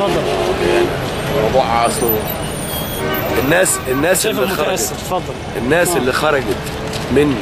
اتفضل الموضوع اصله الناس الناس شايف اللي خرجت متاثر اتفضل الناس اللي خرجت من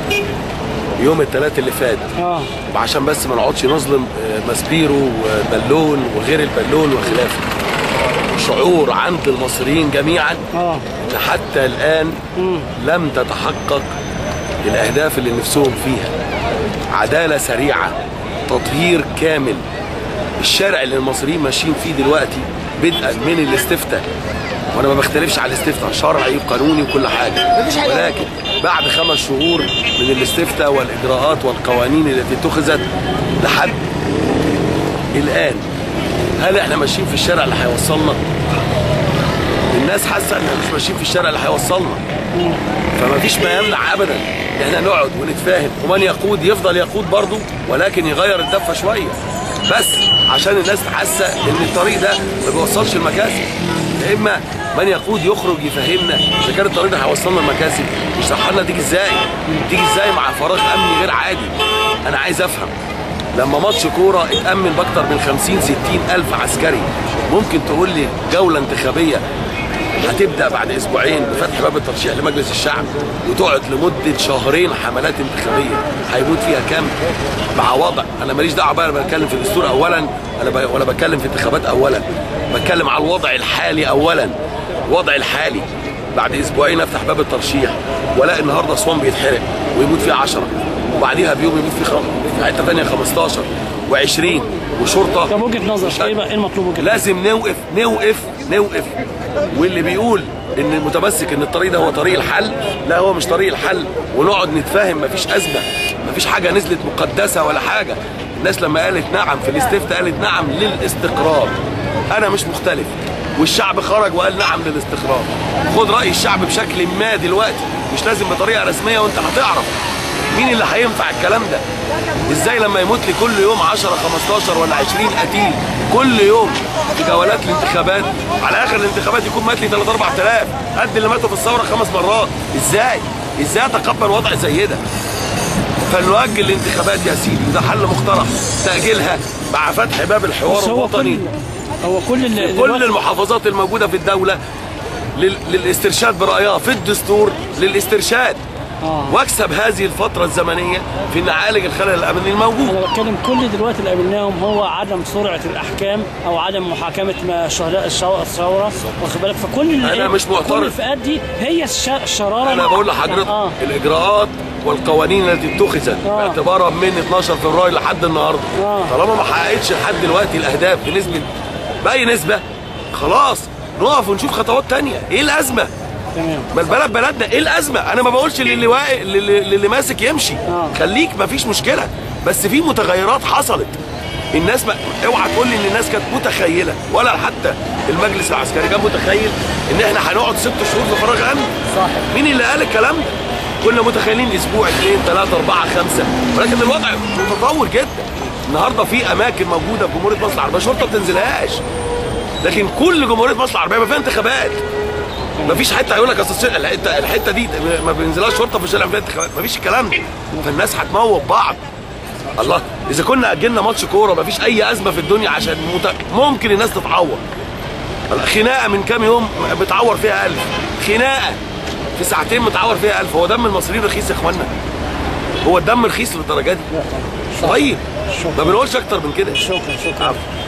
يوم الثلاث اللي فات اه وعشان بس ما نقعدش نظلم آه، ماسبيرو وبالون وغير البالون وخلافه شعور عند المصريين جميعا اه ان حتى الان لم تتحقق الاهداف اللي نفسهم فيها عداله سريعه تطهير كامل الشارع اللي المصريين ماشيين فيه دلوقتي بدءا من الاستفتاء وانا ما بختلفش على الاستفتاء شرعي وقانوني وكل حاجه ولكن بعد خمس شهور من الاستفتاء والاجراءات والقوانين التي اتخذت لحد الان هل احنا ماشيين في الشارع اللي هيوصلنا؟ الناس حاسه ان احنا مش ماشيين في الشارع اللي هيوصلنا فما فيش ما يمنع ابدا ان احنا نقعد ونتفاهم ومن يقود يفضل يقود برضه ولكن يغير الدفه شويه بس عشان الناس حاسه ان الطريق ده ما بيوصلش المكاسب يا اما من يقود يخرج يفهمنا اذا كان الطريق ده هيوصلنا المكاسب يشرح لنا تيجي ازاي تيجي ازاي مع فراغ امني غير عادي انا عايز افهم لما ماتش كوره اتامن باكتر من 50 60 الف عسكري ممكن تقول لي جوله انتخابيه هتبدا بعد اسبوعين بفتح باب الترشيح لمجلس الشعب وتقعد لمده شهرين حملات انتخابيه هيموت فيها كام مع وضع انا ماليش دعوه بقى انا بتكلم في الدستور اولا انا ب... ولا بتكلم في انتخابات اولا بتكلم على الوضع الحالي اولا الوضع الحالي بعد اسبوعين افتح باب الترشيح والاقي النهارده اسوان بيتحرق ويموت فيها 10 وبعديها بيوم يموت فيه خم... في حته ثانيه 15 و20 وشرطه طب وجهه نظرك ايه بقى ايه المطلوب وجهه لازم نوقف نوقف نوقف واللي بيقول ان المتمسك ان الطريق ده هو طريق الحل لا هو مش طريق الحل ونقعد نتفاهم مفيش ازمه مفيش حاجه نزلت مقدسه ولا حاجه الناس لما قالت نعم في الاستفتاء قالت نعم للاستقرار انا مش مختلف والشعب خرج وقال نعم للاستقرار خد راي الشعب بشكل ما دلوقتي مش لازم بطريقه رسميه وانت هتعرف مين اللي هينفع الكلام ده ازاي لما يموت لي كل يوم 10 15 ولا 20 قتيل كل يوم في جولات الانتخابات على اخر الانتخابات يكون مات لي 3 4000 قد اللي ماتوا في الثوره خمس مرات ازاي ازاي اتقبل وضع زي ده فنؤجل الانتخابات يا سيدي وده حل مقترح تاجيلها مع فتح باب الحوار بس هو كل الوطني هو كل اللي كل دلوقتي- المحافظات الموجوده في الدوله لل... للاسترشاد برايها في الدستور للاسترشاد آه. واكسب هذه الفتره الزمنيه في ان اعالج الخلل الامني الموجود انا بتكلم كل دلوقتي اللي قابلناهم هو عدم سرعه الاحكام او عدم محاكمه ما شهداء الشو- الثوره واخد بالك فكل اللي أنا مش معترض. كل الفئات دي هي الش- الشراره انا بقول لحضرتك اه الاجراءات والقوانين التي اتخذت آه. باعتبارها من 12 فبراير لحد النهارده آه. طالما ما حققتش لحد دلوقتي الاهداف بنسبه باي نسبه خلاص نقف ونشوف خطوات تانية ايه الازمه تمام ما البلد بلدنا ايه الازمه انا ما بقولش للي واقف للي, للي ماسك يمشي آه. خليك ما فيش مشكله بس في متغيرات حصلت الناس ما اوعى تقول لي ان الناس كانت متخيله ولا حتى المجلس العسكري كان متخيل ان احنا هنقعد ست شهور في فراغ امن صح مين اللي قال الكلام ده كنا متخيلين اسبوع اثنين ثلاثة أربعة خمسة ولكن الوضع متطور جدا النهارده في اماكن موجوده في جمهوريه مصر العربيه شرطه ما بتنزلهاش لكن كل جمهوريه مصر العربيه ما فيها انتخابات ما فيش حته هيقول لك اصل الس- الحته الحته دي ما بينزلهاش شرطه في الشارع فيها انتخابات ما فيش الكلام ده فالناس هتموت بعض الله اذا كنا اجلنا ماتش كوره ما فيش اي ازمه في الدنيا عشان مت... ممكن الناس تتعور خناقه من كام يوم بتعور فيها ألف خناقه في ساعتين متعور فيها ألف هو دم المصريين رخيص يا اخوانا هو الدم رخيص للدرجه دي طيب ما بنقولش اكتر من كده شكرا شكرا عفو.